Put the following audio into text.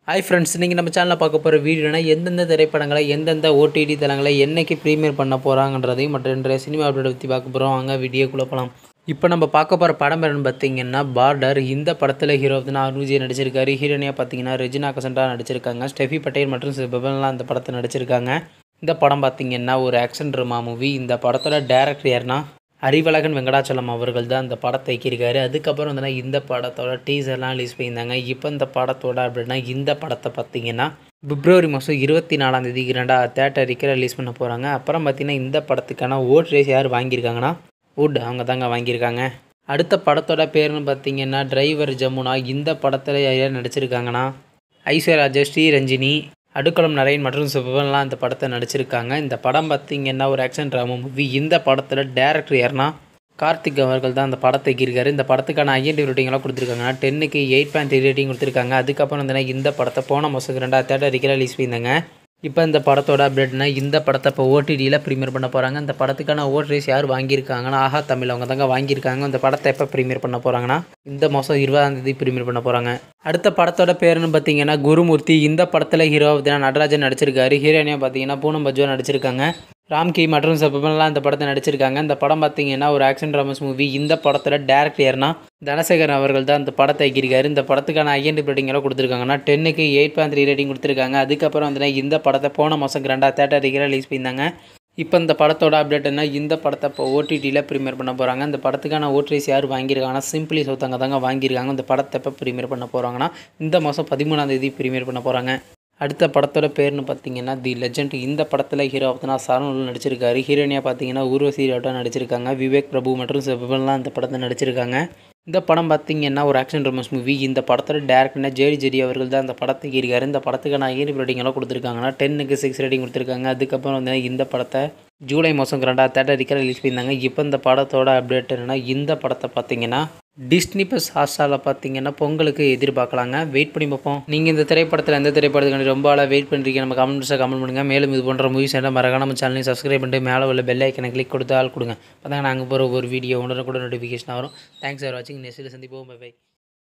hi friends நீங்கள் நம்ம சேனலில் பார்க்க போகிற வீடியோனா எந்தெந்த திரைப்படங்களை எந்தெந்த ஓடிடி தளங்களை என்னைக்கு ப்ரீமியர் பண்ண போகிறாங்கன்றதையும் மற்ற இன்றைய சினிமா அப்டேட் பற்றி பார்க்க போகிறோம் வாங்க வீடியோக்குள்ளே போகலாம் இப்போ நம்ம பார்க்க போகிற படம் என்னன்னு பார்த்தீங்கன்னா பார்டர் இந்த படத்தில் ஹீரோ வந்து அருண்ஜி நடிச்சிருக்காரு ஹீரோனியாக பார்த்தீங்கன்னா ரெஜினா கசண்டா நடிச்சிருக்காங்க ஸ்டெஃபி பட்டேல் மற்றும் சிபபன்லாம் இந்த படத்தை நடிச்சிருக்காங்க இந்த படம் பார்த்தீங்கன்னா ஒரு ஆக்ஷன் ட்ராமா மூவி இந்த படத்தோட டேரக்டர் யாருன்னா அறிவழகன் வெங்கடாச்சலம் அவர்கள் தான் இந்த படத்தை இயக்கியிருக்காரு அதுக்கப்புறம் வந்து இந்த படத்தோட டீசர்லாம் ரிலீஸ் பண்ணியிருந்தாங்க இப்போ இந்த படத்தோட அப்படின்னா இந்த படத்தை பார்த்தீங்கன்னா பிப்ரவரி மாதம் இருபத்தி நாலாம் தேதி இரண்டா தேட்டருக்கு ரிலீஸ் பண்ண போகிறாங்க அப்புறம் பார்த்தீங்கன்னா இந்த படத்துக்கான ஓட் ரேஸ் யார் வாங்கியிருக்காங்கன்னா வுட் அவங்க தாங்க வாங்கியிருக்காங்க அடுத்த படத்தோட பேர்னு பார்த்தீங்கன்னா டிரைவர் ஜமுனா இந்த படத்தில் யார் நடிச்சிருக்காங்கன்னா ஐஸ்வர்யா ஸ்ரீரஞ்சினி அடுக்களம் நரேன் மற்றும் சிவன்லாம் இந்த படத்தை நடிச்சிருக்காங்க இந்த படம் பார்த்தீங்கன்னா ஒரு ஆக்ஷன் ட்ராமா மூவி இந்த படத்தில் டேரக்டர் யாருன்னா கார்த்திக் அவர்கள் தான் அந்த படத்தை இயக்கியிருக்காரு இந்த படத்துக்கான ஐஎன்டி ரேட்டிங்லாம் கொடுத்துருக்காங்க டென்னுக்கு எயிட் பாயிண்ட் த்ரீ ரேட்டிங் கொடுத்துருக்காங்க அதுக்கப்புறம் வந்து இந்த படத்தை போன மாதம் ரெண்டாவது தேட்டர் ரிலீஸ் பண்ணியிருந்தாங்க இப்போ இந்த படத்தோட அப்டேட்னா இந்த படத்தை இப்போ ஓடிடியில் ப்ரீமியர் பண்ண போகிறாங்க இந்த படத்துக்கான ஓட் ரேஸ் யார் வாங்கியிருக்காங்கன்னா ஆஹா தமிழ் அவங்க தாங்க வாங்கியிருக்காங்க இந்த படத்தை எப்போ ப்ரீமியர் பண்ண போகிறாங்கன்னா இந்த மாதம் இருபதாம் தேதி ப்ரீமியர் பண்ண போகிறாங்க அடுத்த படத்தோட பேருன்னு பார்த்தீங்கன்னா குருமூர்த்தி இந்த படத்தில் ஹீரோ பார்த்தீங்கன்னா நடராஜன் நடிச்சிருக்காரு ஹீரோயினியாக பார்த்தீங்கன்னா பூனம் பஜ்வா நடிச்சிருக்காங்க ராம்கி மற்றும் சபமெல்லாம் இந்த படத்தை நடிச்சிருக்காங்க இந்த படம் பார்த்தீங்கன்னா ஒரு ஆக்ஷன் ட்ராமஸ் மூவி இந்த படத்தில் டேரக்டர் யாருன்னா தனசேகரன் அவர்கள் தான் இந்த படத்தை இயக்கியிருக்காரு இந்த படத்துக்கான ஐஎன்டி ரேட்டிங் எல்லாம் கொடுத்துருக்காங்கன்னா டென்னுக்கு எயிட் பாயிண்ட் த்ரீ ரேட்டிங் கொடுத்துருக்காங்க அதுக்கப்புறம் வந்து இந்த படத்தை போன மாதம் ரெண்டாவது தேட்டருக்கு ரிலீஸ் பண்ணியிருந்தாங்க இப்போ இந்த படத்தோட அப்டேட் என்ன இந்த படத்தை இப்போ ஓடிடியில் ப்ரீமியர் பண்ண போகிறாங்க இந்த படத்துக்கான ஓட்ரேஸ் யார் வாங்கியிருக்காங்கன்னா சிம்பிளி சௌத்தங்க தாங்க வாங்கியிருக்காங்க இந்த படத்தை எப்போ ப்ரீமியர் பண்ண போகிறாங்கன்னா இந்த மாதம் பதிமூணாம் தேதி ப்ரீமியர் பண்ண போகிறாங்க அடுத்த படத்தோட பேர்னு பார்த்தீங்கன்னா தி லெஜண்ட் இந்த படத்தில் ஹீரோ பார்த்தீங்கன்னா சரண் நடிச்சிருக்காரு ஹீரோனியாக பார்த்தீங்கன்னா ஊர்வசி ராட்டா நடிச்சிருக்காங்க விவேக் பிரபு மற்றும் சிவன்லாம் இந்த படத்தை நடிச்சிருக்காங்க இந்த படம் பார்த்தீங்கன்னா ஒரு ஆக்ஷன் ரொமன்ஸ் மூவி இந்த படத்தோட டேரக்டர்னா ஜேடி ஜெடி அவர்கள் தான் இந்த படத்தை இருக்காரு இந்த படத்துக்கான ஐஎன்டி ரேட்டிங் எல்லாம் கொடுத்துருக்காங்கன்னா டென்னுக்கு சிக்ஸ் ரேட்டிங் கொடுத்துருக்காங்க அதுக்கப்புறம் வந்து இந்த படத்தை ஜூலை மாதம் ரெண்டாவது தேட்டருக்கு ரிலீஸ் பண்ணியிருந்தாங்க இப்போ இந்த படத்தோட அப்டேட் என்னன்னா இந்த படத்தை பார்த்தீங்கன்னா டிஸ்னி ப்ளஸ் ஹாட்ஸ்டாரில் பார்த்தீங்கன்னா பொங்கலுக்கு எதிர்பார்க்கலாங்க வெயிட் பண்ணி பார்ப்போம் நீங்கள் இந்த திரைப்படத்தில் எந்த திரைப்படத்துக்கு ரொம்ப ஆளாக வெயிட் பண்ணுறீங்க நம்ம கமெண்ட்ஸை கமெண்ட் பண்ணுங்கள் மேலும் இது போன்ற மூவிஸ் எல்லாம் மறக்காம நம்ம சேனலையும் சப்ஸ்கிரைப் பண்ணிட்டு மேலே உள்ள பெல் ஐக்கனை கிளிக் கொடுத்து ஆள் கொடுங்க அப்போ நாங்கள் போகிற ஒரு வீடியோ உடனே கூட நோட்டிஃபிகேஷன் வரும் தேங்க்ஸ் ஃபார் வாட்சிங் நெக்ஸ்ட்டில் சந்திப்போம் பை பை